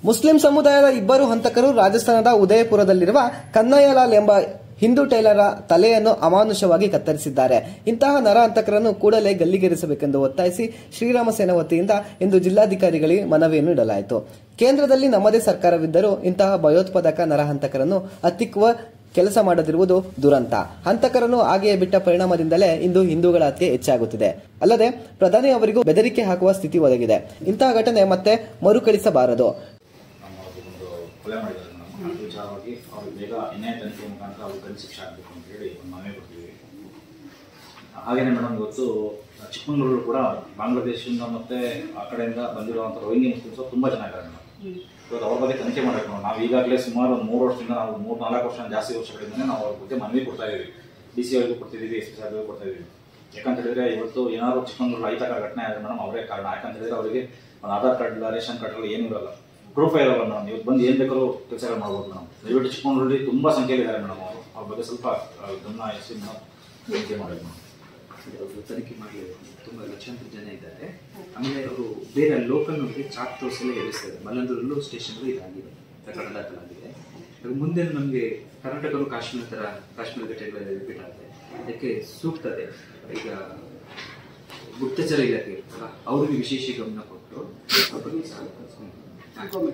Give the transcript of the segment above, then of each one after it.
Muslim ಸಮುದಾಯದ ಇಬ್ಬರು ಹಂತಕರು ರಾಜಸ್ಥಾನದ ಉದಯಪುರದಲ್ಲಿರುವ ಕನ್ನಯ್ಯಲಾಲ್ ಎಂಬ ಹಿಂದೂ ಟೈಲರ ತಲೆಯನ್ನು ಅಮಾನುಷವಾಗಿ ಕತ್ತರಿಸಿದ್ದಾರೆ ಇಂತಹ ನರ ಹಂತಕರನ್ನು ಕೂಡಲೇ ಗಲ್ಲಿಗೇರಿಸಬೇಕೆಂದು ಒತ್ತಾಯಿಸಿ ಶ್ರೀರಾಮ ಸೇನಾ ವತಿಯಿಂದ ಇಂದು ಜಿಲ್ಲಾಧಿಕಾರಿಗಳಿಗೆ ಮನವಿಯನ್ನು ನೀಡಲಾಯಿತು ಕೇಂದ್ರದಲ್ಲಿ ನಮ್ಮದೇ ಸರ್ಕಾರವಿದ್ದರೂ ಇಂತಹ ಭಯೋತ್ಪಾದಕ ನರಹಂತಕರನ್ನು ಹತ್ತಿಕ್ಕುವ ಕೆಲಸ ಮಾಡದಿರುವುದು ದುರಂತ ಹಂತಕರನ್ನು ಹಾಗೆಯೇ ಬಿಟ್ಟ ಪರಿಣಾಮದಿಂದಲೇ ಇಂದು ಹಿಂದೂಗಳ ಹತ್ಯೆ ಹೆಚ್ಚಾಗುತ್ತಿದೆ ಅಲ್ಲದೆ ಪ್ರಧಾನಿ ಅವರಿಗೂ ಬೆದರಿಕೆ ಹಾಕುವ ಸ್ಥಿತಿ ಒದಗಿದೆ ಇಂತಹ ಘಟನೆ ಮತ್ತೆ ಮರುಕಳಿಸಬಾರದು ನಮ್ಮ ಒಂದು ಕೊಲೆ ಮಾಡಿದ್ದಾರೆ ನಮ್ಮ ಅದು ವಿಚಾರವಾಗಿ ಅವ್ರಿಗೆ ಬೇಗ ಎನ್ಐ ತನಿಖೆ ಮುಖಾಂತರ ಅವ್ರಿಗೆ ಕಡಿಮೆ ಶಿಕ್ಷೆ ಆಗಬೇಕು ಅಂತ ಹೇಳಿ ಒಂದು ಮನವಿ ಕೊಡ್ತೀವಿ ಹಾಗೇನೆ ಮೇಡಮ್ ಇವತ್ತು ಚಿಕ್ಕಮಗಳೂರು ಕೂಡ ಬಾಂಗ್ಲಾದೇಶದಿಂದ ಮತ್ತೆ ಆ ಕಡೆಯಿಂದ ಬಂದಿರುವಂಥ ರೋಹಿಂಗಿ ಮುಸ್ಲಿಮ್ಸ್ ತುಂಬ ಜನ ಇದ್ದಾರೆ ಮೇಡಮ್ ಇವತ್ತು ಅವ್ರ ಬಗ್ಗೆ ತನಿಖೆ ಮಾಡಬೇಕು ನಾವು ನಾವು ಈಗಾಗಲೇ ಸುಮಾರು ಒಂದು ಮೂರು ವರ್ಷದಿಂದ ನಾವು ಮೂರು ನಾಲ್ಕು ವರ್ಷ ಜಾಸ್ತಿ ವರ್ಷಗಳಿಂದ ನಾವು ಅವ್ರ ಬಗ್ಗೆ ಮನವಿ ಕೊಡ್ತಾ ಇದ್ದೀವಿ ಡಿ ಸಿ ಅವರಿಗೂ ಕೊಡ್ತಿದ್ದೀವಿ ಎಸ್ ಪಿ ಸಾಹೇಬ್ರಿಗೂ ಕೊಡ್ತಾ ಇದ್ದೀವಿ ಯಾಕಂತ ಹೇಳಿದ್ರೆ ಇವತ್ತು ಏನಾದ್ರು ಚಿಕ್ಕಮಗಳೂರು ಅಹಿತಕರ ಘಟನೆ ಆದರೆ ಮೇಡಮ್ ಅವರೇ ಕಾರಣ ಯಾಕಂತ ಹೇಳಿದ್ರೆ ಅವರಿಗೆ ಒಂದು ಆಧಾರ್ ಕಾರ್ಡ್ ಇಲ್ಲ ರೇಷನ್ ಕಾರ್ಡ್ಗಳು ಏನೂ ಇರಲ್ಲ ಪ್ರೂಫ್ ಇರಲ್ಲ ಮೇಡಮ್ ಇವತ್ತು ಬಂದು ಏನು ಬೇಕಾದ್ರೂ ಕೆಲಸಗಳು ಮಾಡ್ಬೋದು ಮೇಡಮ್ ದಯವಿಟ್ಟು ಚಿಕ್ಕಮಗಳೂರಲ್ಲಿ ತುಂಬ ಸಂಖ್ಯೆಯಲ್ಲಿ ಇದ್ದಾರೆ ಮೇಡಮ್ ಅವರು ಅವ್ರ ಬಗ್ಗೆ ಸ್ವಲ್ಪ ಆ, ಗಮನ ಹರಿಸಿ ನಾವು ತನಿಖೆ ಮಾಡಬೇಕು ಮೇಡಮ್ ಅವರು ತನಿಖೆ ಮಾಡಿ ತುಂಬ ಲಕ್ಷಾಂತರ ಜನ ಇದ್ದಾರೆ ಆಮೇಲೆ ಅವರು ಬೇರೆ ಲೋಕಲ್ನವರಿಗೆ ಚಾಟ್ ತೋರಿಸಲೇ ಎದುರಿಸ್ತಾರೆ ಮಲ್ಲಂದೂರಲ್ಲೂ ಸ್ಟೇಷನ್ಗಳು ಇದಾಗಿದೆ ಪ್ರಕರಣ ದಾಖಲಾಗಿದೆ ಅದು ಮುಂದೆ ನಮಗೆ ಕರ್ನಾಟಕನು ಕಾಶ್ಮೀರ ಥರ ಕಾಶ್ಮೀರ ಘಟನೆಗಳೆಲ್ಲ ರಿಪೀಟ್ ಆಗುತ್ತೆ ಅದಕ್ಕೆ ಸೂಕ್ತ ಅದೇ ಈಗ ಗುಪ್ತಚರ ಇಲಾಖೆ ಇರ್ತಲ್ಲ ಅವ್ರಿಗೆ ವಿಶೇಷ ಗಮನ ಕೊಟ್ಟು ಅವ್ರ ಬಗ್ಗೆ ಥ್ಯಾಂಕ್ ಯು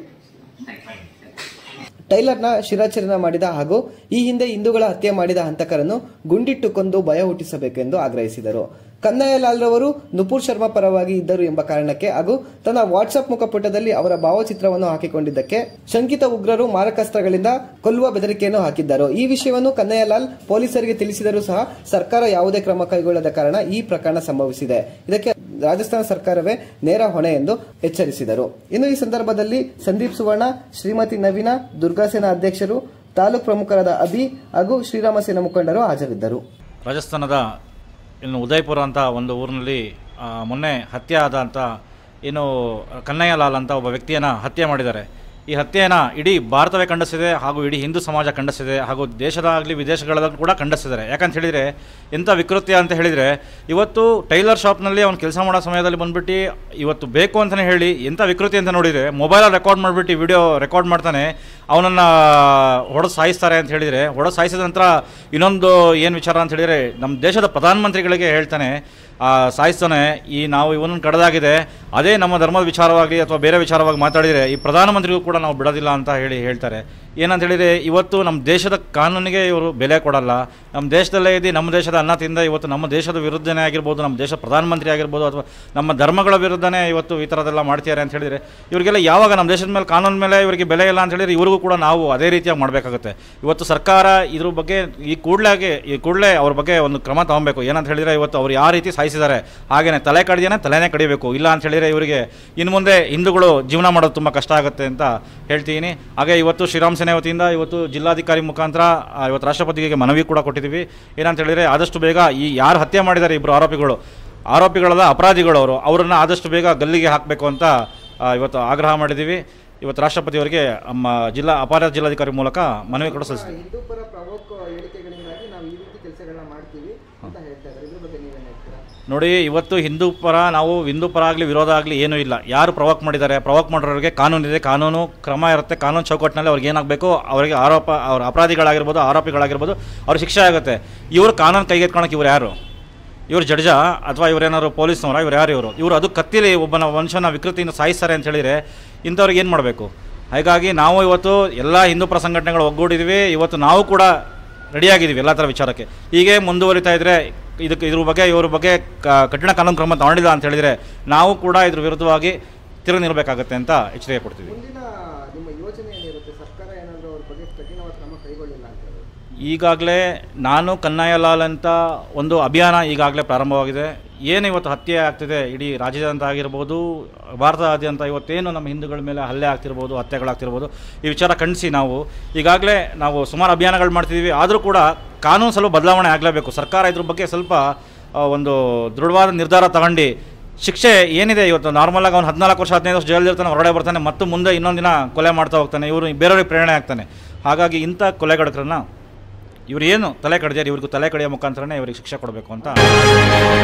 ಟೈಲರ್ನ ಶಿರಾಚರಣೆ ಮಾಡಿದ ಹಾಗೂ ಈ ಹಿಂದೆ ಹಿಂದೂಗಳ ಹತ್ಯೆ ಮಾಡಿದ ಹಂತಕರನ್ನು ಗುಂಡಿಟ್ಟು ಕೊಂದು ಭಯ ಹುಟ್ಟಿಸಬೇಕೆಂದು ಆಗ್ರಹಿಸಿದರು ಕನ್ನಯ್ಯಲಾಲ್ ರವರು ನುಪುರ್ ಶರ್ಮಾ ಪರವಾಗಿ ಇದ್ದರು ಎಂಬ ಕಾರಣಕ್ಕೆ ಹಾಗೂ ತನ್ನ ವಾಟ್ಸ್ಆಪ್ ಮುಖಪುಟದಲ್ಲಿ ಅವರ ಭಾವಚಿತ್ರವನ್ನು ಹಾಕಿಕೊಂಡಿದ್ದಕ್ಕೆ ಶಂಕಿತ ಉಗ್ರರು ಮಾರಕಾಸ್ತ್ರಗಳಿಂದ ಕೊಲ್ಲುವ ಬೆದರಿಕೆಯನ್ನು ಹಾಕಿದ್ದರು ಈ ವಿಷಯವನ್ನು ಕನ್ನಯ್ಯಲಾಲ್ ಪೊಲೀಸರಿಗೆ ತಿಳಿಸಿದರೂ ಸಹ ಸರ್ಕಾರ ಯಾವುದೇ ಕ್ರಮ ಕೈಗೊಳ್ಳದ ಕಾರಣ ಈ ಪ್ರಕರಣ ಸಂಭವಿಸಿದೆ ಇದಕ್ಕೆ ರಾಜಸ್ಥಾನ ಸರ್ಕಾರವೇ ನೇರ ಹೊಣೆ ಎಂದು ಎಚ್ಚರಿಸಿದರು ಇನ್ನು ಈ ಸಂದರ್ಭದಲ್ಲಿ ಸಂದೀಪ್ ಸುವರ್ಣ ಶ್ರೀಮತಿ ನವೀನ ದುರ್ಗಾಸೇನಾ ಅಧ್ಯಕ್ಷರು ತಾಲೂಕು ಪ್ರಮುಖರಾದ ಅಭಿ ಹಾಗೂ ಶ್ರೀರಾಮ ಸೇನಾ ಮುಖಂಡರು ಹಾಜರಿದ್ದರು ರಾಜಸ್ಥಾನದ ಇನ್ನು ಉದಯಪುರ ಅಂತ ಒಂದು ಊರಿನಲ್ಲಿ ಆ, ಮೊನ್ನೆ ಹತ್ಯೆ ಆದ ಅಂತ ಏನು ಕನ್ನಯ್ಯ ಲಾಲ್ ಅಂತ ಒಬ್ಬ ವ್ಯಕ್ತಿಯನ್ನು ಹತ್ಯೆ ಮಾಡಿದ್ದಾರೆ ಈ ಹತ್ಯೆಯನ್ನು ಇಡೀ ಭಾರತವೇ ಖಂಡಿಸಿದೆ ಹಾಗೂ ಇಡೀ ಹಿಂದೂ ಸಮಾಜ ಖಂಡಿಸಿದೆ ಹಾಗೂ ದೇಶದಾಗಲಿ ವಿದೇಶಗಳಲ್ಲೂ ಕೂಡ ಖಂಡಿಸಿದ್ದಾರೆ ಯಾಕಂತ ಹೇಳಿದರೆ ಎಂಥ ವಿಕೃತ್ಯ ಅಂತ ಹೇಳಿದರೆ ಇವತ್ತು ಟೈಲರ್ ಶಾಪ್ನಲ್ಲಿ ಅವ್ನು ಕೆಲಸ ಮಾಡೋ ಸಮಯದಲ್ಲಿ ಬಂದ್ಬಿಟ್ಟು ಇವತ್ತು ಬೇಕು ಅಂತಲೇ ಹೇಳಿ ಎಂಥ ವಿಕೃತಿ ಅಂತ ನೋಡಿದರೆ ಮೊಬೈಲಲ್ಲಿ ರೆಕಾರ್ಡ್ ಮಾಡಿಬಿಟ್ಟು ವಿಡಿಯೋ ರೆಕಾರ್ಡ್ ಮಾಡ್ತಾನೆ ಅವನನ್ನು ಹೊಡೆದು ಸಾಯಿಸ್ತಾರೆ ಅಂತ ಹೇಳಿದರೆ ಹೊಡೆದು ಸಾಯಿಸಿದ ನಂತರ ಇನ್ನೊಂದು ಏನು ವಿಚಾರ ಅಂತ ಹೇಳಿದರೆ ನಮ್ಮ ದೇಶದ ಪ್ರಧಾನಮಂತ್ರಿಗಳಿಗೆ ಹೇಳ್ತಾನೆ ಆ, ಸಾಯಿಸ್ತಾನೆ ಈ ನಾವು ಇವನನ್ನು ಕಡ್ದಾಗಿದೆ ಅದೇ ನಮ್ಮ ಧರ್ಮದ ವಿಚಾರವಾಗಿ ಅಥವಾ ಬೇರೆ ವಿಚಾರವಾಗಿ ಮಾತಾಡಿದರೆ ಈ ಪ್ರಧಾನಮಂತ್ರಿಗೂ ಕೂಡ ನಾವು ಬಿಡೋದಿಲ್ಲ ಅಂತ ಹೇಳಿ ಹೇಳ್ತಾರೆ ಏನಂತ ಹೇಳಿದರೆ ಇವತ್ತು ನಮ್ಮ ದೇಶದ ಕಾನೂನಿಗೆ ಇವರು ಬೆಲೆ ಕೊಡಲ್ಲ ನಮ್ಮ ದೇಶದಲ್ಲೇ ಇದ್ದು ನಮ್ಮ ದೇಶದ ಅನ್ನ ತಿಂದ ಇವತ್ತು ನಮ್ಮ ದೇಶದ ವಿರುದ್ಧನೇ ಆಗಿರ್ಬೋದು ನಮ್ಮ ದೇಶ ಪ್ರಧಾನಮಂತ್ರಿ ಆಗಿರ್ಬೋದು ಅಥವಾ ನಮ್ಮ ಧರ್ಮಗಳ ವಿರುದ್ಧನೇ ಇವತ್ತು ಈ ಥರದ್ದೆಲ್ಲ ಮಾಡ್ತಿದ್ದಾರೆ ಅಂತ ಹೇಳಿದರೆ ಇವರಿಗೆಲ್ಲ ಯಾವಾಗ ನಮ್ಮ ದೇಶದ ಮೇಲೆ ಕಾನೂನು ಮೇಲೆ ಇವರಿಗೆ ಬೆಲೆ ಇಲ್ಲ ಅಂತ ಹೇಳಿದ್ರೆ ಇವ್ರಿಗೂ ಕೂಡ ನಾವು ಅದೇ ರೀತಿಯಾಗಿ ಮಾಡಬೇಕಾಗುತ್ತೆ ಇವತ್ತು ಸರ್ಕಾರ ಇದ್ರ ಬಗ್ಗೆ ಈ ಕೂಡಲೇ ಈ ಕೂಡಲೇ ಅವ್ರ ಬಗ್ಗೆ ಒಂದು ಕ್ರಮ ತಗೊಬೇಕು ಏನಂತ ಹೇಳಿದರೆ ಇವತ್ತು ಅವ್ರು ಯಾವ ರೀತಿ ಸಾಯಿಸಿದ್ದಾರೆ ಹಾಗೇನೆ ತಲೆ ಕಡಿದೇನೆ ತಲೆನೇ ಕಡಿಬೇಕು ಇಲ್ಲ ಅಂತ ಹೇಳಿದರೆ ಇವರಿಗೆ ಇನ್ನು ಮುಂದೆ ಹಿಂದೂಗಳು ಜೀವನ ಮಾಡೋದು ತುಂಬ ಕಷ್ಟ ಆಗುತ್ತೆ ಅಂತ ಹೇಳ್ತೀನಿ ಹಾಗೆ ಇವತ್ತು ಶ್ರೀರಾಮ್ ಸೇನೆ ವತಿಯಿಂದ ಇವತ್ತು ಜಿಲ್ಲಾಧಿಕಾರಿ ಮುಖಾಂತರ ಆ, ಇವತ್ತು ರಾಷ್ಟ್ರಪತಿಗೆ ಮನವಿ ಕೂಡ ಕೊಟ್ಟಿದ್ದೀವಿ ಏನಂತ ಹೇಳಿದರೆ ಆದಷ್ಟು ಬೇಗ ಈ ಯಾರು ಹತ್ಯೆ ಮಾಡಿದ್ದಾರೆ ಇಬ್ಬರು ಆರೋಪಿಗಳು ಆರೋಪಿಗಳಲ್ಲ ಅಪರಾಧಿಗಳು ಅವರು ಅವರನ್ನು ಆದಷ್ಟು ಬೇಗ ಗಲ್ಲಿಗೆ ಹಾಕಬೇಕು ಅಂತ ಆ, ಇವತ್ತು ಆಗ್ರಹ ಮಾಡಿದ್ದೀವಿ ಇವತ್ತು ರಾಷ್ಟ್ರಪತಿಯವರಿಗೆ ನಮ್ಮ ಜಿಲ್ಲಾ ಅಪರಾಧ ಜಿಲ್ಲಾಧಿಕಾರಿ ಮೂಲಕ ಮನವಿ ಕೂಡ ಸಲ್ಲಿಸ್ತೀವಿ ಹಿಂದೂ ಪರ ಪ್ರಮುಖ ಹೇಳಿಕೆಗಳಿಂದಾಗಿ ನಾವು ಈ ರೀತಿ ಕೆಲಸಗಳನ್ನ ಮಾಡ್ತೀವಿ ಅಂತ ಹೇಳ್ತಾ ಇದ್ದಾರೆ ಇದ್ರ ಬಗ್ಗೆ ನೀವೇನು ಹೇಳ್ತೀರಾ ನೋಡಿ ಇವತ್ತು ಹಿಂದೂ ಪರ ನಾವು ಹಿಂದೂ ಪರ ಆಗಲಿ ವಿರೋಧ ಆಗಲಿ ಏನೂ ಇಲ್ಲ ಯಾರು ಪ್ರವೋಕ್ ಮಾಡಿದ್ದಾರೆ ಪ್ರವೋಕ್ ಮಾಡೋರಿಗೆ ಕಾನೂನು ಇದೆ ಕಾನೂನು ಕ್ರಮ ಇರುತ್ತೆ ಕಾನೂನು ಚೌಕಟ್ಟಿನಲ್ಲಿ ಅವ್ರಿಗೆ ಏನಾಗಬೇಕು ಅವರಿಗೆ ಆರೋಪ ಅವ್ರ ಅಪರಾಧಿಗಳಾಗಿರ್ಬೋದು ಆರೋಪಿಗಳಾಗಿರ್ಬೋದು ಅವ್ರ ಶಿಕ್ಷೆ ಆಗುತ್ತೆ ಇವರು ಕಾನೂನು ಕೈಗೆತ್ಕೊಳಕ್ಕೆ ಇವ್ರು ಯಾರು ಇವ್ರು ಜಡ್ಜ ಅಥವಾ ಇವರೇನಾದ್ರು ಪೊಲೀಸ್ನವರ ಇವ್ರು ಯಾರು ಇವರು ಇವರು ಅದು ಕತ್ತಿಲಿ ಒಬ್ಬನ ಮನುಷ್ಯನ ವಿಕೃತಿಯಿಂದ ಸಾಯಿಸ್ತಾರೆ ಅಂತ ಹೇಳಿದರೆ ಇಂಥವ್ರಿಗೆ ಏನು ಮಾಡಬೇಕು ಹಾಗಾಗಿ ನಾವು ಇವತ್ತು ಎಲ್ಲ ಹಿಂದೂಪರ ಸಂಘಟನೆಗಳು ಒಗ್ಗೂಡಿದ್ವಿ ಇವತ್ತು ನಾವು ಕೂಡ ರೆಡಿಯಾಗಿದ್ದೀವಿ ಎಲ್ಲ ಥರ ವಿಚಾರಕ್ಕೆ ಹೀಗೆ ಮುಂದುವರಿತಾ ಇದ್ದರೆ ಇದಕ್ಕೆ ಇದ್ರ ಬಗ್ಗೆ ಇವ್ರ ಬಗ್ಗೆ ಕ- ಕಠಿಣ ಕಾನೂನು ಕ್ರಮ ತಗೊಂಡಿಲ್ಲ ಅಂತ ಹೇಳಿದರೆ ನಾವು ಕೂಡ ಇದ್ರ ವಿರುದ್ಧವಾಗಿ ತಿರುಗಿ ನಿಲ್ಲಬೇಕಾಗತ್ತೆ ಅಂತ ಎಚ್ಚರಿಕೆ ಕೊಡ್ತೀವಿ ಮುಂದಿನ ನಿಮ್ಮ ಯೋಚನೆ ಏನಿರುತ್ತೆ ಸರ್ಕಾರ ಏನಾದರೂ ಅವ್ರ ಬಗ್ಗೆ ಕಠಿಣವಾದ ಕ್ರಮ ಕೈಗೊಳ್ಳಿಲ್ಲ ಅಂತ ಹೇಳಿ ಈಗಾಗಲೇ ನಾನು ಕನ್ನಯ್ಯಲಾಲ್ ಅಂತ ಒಂದು ಅಭಿಯಾನ ಈಗಾಗಲೇ ಪ್ರಾರಂಭವಾಗಿದೆ ಏನು ಇವತ್ತು ಹತ್ಯೆ ಆಗ್ತಿದೆ ಇಡೀ ರಾಜ್ಯದಾದ್ಯಂತ ಆಗಿರ್ಬೋದು ಭಾರತದಾದ್ಯಂತ ಇವತ್ತೇನು ನಮ್ಮ ಹಿಂದೂಗಳ ಮೇಲೆ ಹಲ್ಲೆ ಆಗ್ತಿರ್ಬೋದು ಹತ್ಯೆಗಳಾಗ್ತಿರ್ಬೋದು ಈ ವಿಚಾರ ಖಂಡಿಸಿ ನಾವು ಈಗಾಗಲೇ ನಾವು ಸುಮಾರು ಅಭಿಯಾನಗಳು ಮಾಡ್ತಿದ್ದೀವಿ ಆದರೂ ಕೂಡ ಕಾನೂನು ಸ್ವಲ್ಪ ಬದಲಾವಣೆ ಆಗಲೇಬೇಕು ಸರ್ಕಾರ ಇದ್ರ ಬಗ್ಗೆ ಸ್ವಲ್ಪ ಆ, ಒಂದು ದೃಢವಾದ ನಿರ್ಧಾರ ತಗೊಂಡು ಶಿಕ್ಷೆ ಏನಿದೆ ಇವತ್ತು ನಾರ್ಮಲಾಗಿ ಅವ್ನು ಹದಿನಾಲ್ಕು ವರ್ಷ ಹದಿನೈದು ವರ್ಷ ಜೈಲಲ್ಲಿ ಇರ್ತಾನೆ ಹೊರಗಡೆ ಬರ್ತಾನೆ ಮತ್ತು ಮುಂದೆ ಇನ್ನೊಂದು ದಿನ ಕೊಲೆ ಮಾಡ್ತಾ ಹೋಗ್ತಾನೆ ಇವರು ಬೇರೆಯವ್ರಿಗೆ ಪ್ರೇರಣೆ ಆಗ್ತಾನೆ ಹಾಗಾಗಿ ಇಂಥ ಕೊಲೆಗಡಕರನ್ನ ಇವ್ರು ಏನು ತಲೆ ಕಡಿದಾರೆ ಇವ್ರಿಗೂ ತಲೆ ಕಡಿಯೋ ಮುಖಾಂತರನೇ ಇವ್ರಿಗೆ ಶಿಕ್ಷೆ ಕೊಡಬೇಕು ಅಂತ